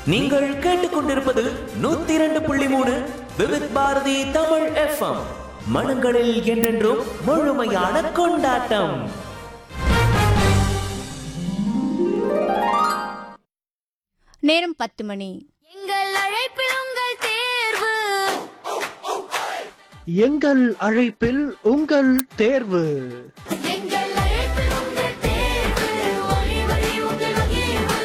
நீங்கள் கேட்டுக்கொண்டிருப்பது நூத்தி இரண்டு புள்ளி மூணு விவித் பாரதி தமிழ் எஃப்எம் மனங்களில் என்றென்றும் முழுமையான கொண்டாட்டம் நேரம் பத்து மணி எங்கள் அழைப்பில் உங்கள் தேர்வு எங்கள் அழைப்பில் உங்கள் தேர்வு எங்கள் அழைப்பில் உங்கள் தேர்வு ஒளி ஒளி உங்கள் மகிழ்வு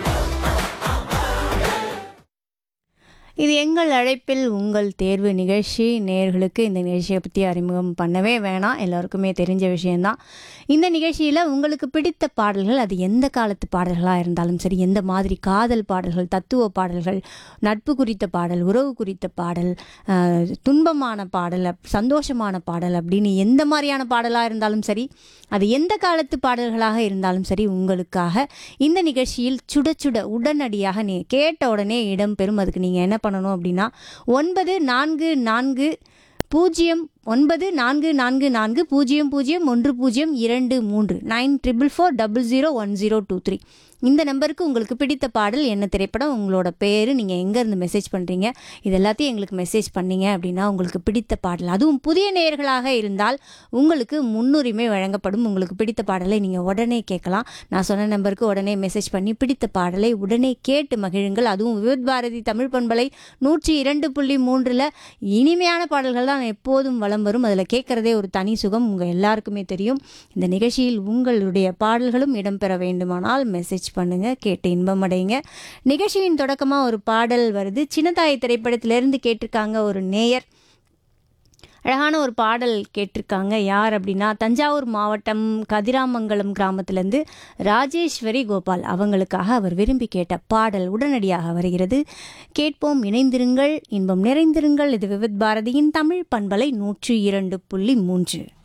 இது எங்கள் அழைப்பில் உங்கள் தேர்வு நிகழ்ச்சி நேர்களுக்கு இந்த நிகழ்ச்சியை பற்றி அறிமுகம் பண்ணவே வேணாம் எல்லாருக்குமே தெரிஞ்ச விஷயந்தான் இந்த நிகழ்ச்சியில் உங்களுக்கு பிடித்த பாடல்கள் அது எந்த காலத்து பாடல்களாக இருந்தாலும் சரி எந்த மாதிரி காதல் பாடல்கள் தத்துவ பாடல்கள் நட்பு குறித்த பாடல் உறவு குறித்த பாடல் ஆஹ், துன்பமான பாடல் அப்- சந்தோஷமான பாடல் அப்படின்னு எந்த மாதிரியான பாடலாக இருந்தாலும் சரி அது எந்த காலத்து பாடல்களாக இருந்தாலும் சரி உங்களுக்காக இந்த நிகழ்ச்சியில் சுட சுட உடனடியாக நீ கேட்ட உடனே இடம்பெறும் அதுக்கு நீங்கள் என்ன பண்ணணும் அப்படின்னா ஒன்பது நான்கு நான்கு பூஜ்ஜியம் ஒன்பது நான்கு நான்கு நான்கு பூஜ்ஜியம் பூஜ்ஜியம் ஒன்று பூஜ்ஜியம் இரண்டு மூன்று nine triple four double zero one zero two three இந்த நம்பருக்கு உங்களுக்கு பிடித்த பாடல் என்ன திரைப்படம் உங்களோட பேர் நீங்கள் எங்கேருந்து மெசேஜ் பண்ணுறீங்க இது எல்லாத்தையும் எங்களுக்கு மெசேஜ் பண்ணீங்க அப்படின்னா உங்களுக்கு பிடித்த பாடல் அதுவும் புதிய நேயர்களாக இருந்தால் உங்களுக்கு முன்னுரிமை வழங்கப்படும் உங்களுக்கு பிடித்த பாடலை நீங்கள் உடனே கேட்கலாம் நான் சொன்ன நம்பருக்கு உடனே மெசேஜ் பண்ணி பிடித்த பாடலை உடனே கேட்டு மகிழுங்கள் அதுவும் விவித் பாரதி தமிழ் பண்பலை நூற்றி இரண்டு புள்ளி மூன்றில் இனிமையான பாடல்கள் தான் எப்போதும் வலம் வரும் அதில் கேட்குறதே ஒரு தனி சுகம் உங்கள் எல்லாருக்குமே தெரியும் இந்த நிகழ்ச்சியில் உங்களுடைய பாடல்களும் இடம்பெற வேண்டுமானால் மெசேஜ் பண்ணுங்கள் கேட்டு இன்பம் அடையுங்க நிகழ்ச்சியின் தொடக்கமாக ஒரு பாடல் வருது சின்னதாய் திரைப்படத்திலிருந்து கேட்டிருக்காங்க ஒரு நேயர் அழகான ஒரு பாடல் கேட்டிருக்காங்க யார் அப்படின்னா தஞ்சாவூர் மாவட்டம் கதிராமங்கலம் கிராமத்திலேருந்து ராஜேஸ்வரி கோபால் அவங்களுக்காக அவர் விரும்பி கேட்ட பாடல் உடனடியாக வருகிறது கேட்போம் இணைந்திருங்கள் இன்பம் நிறைந்திருங்கள் இது விவித் பாரதியின் தமிழ் பண்பலை நூற்றி இரண்டு புள்ளி மூன்று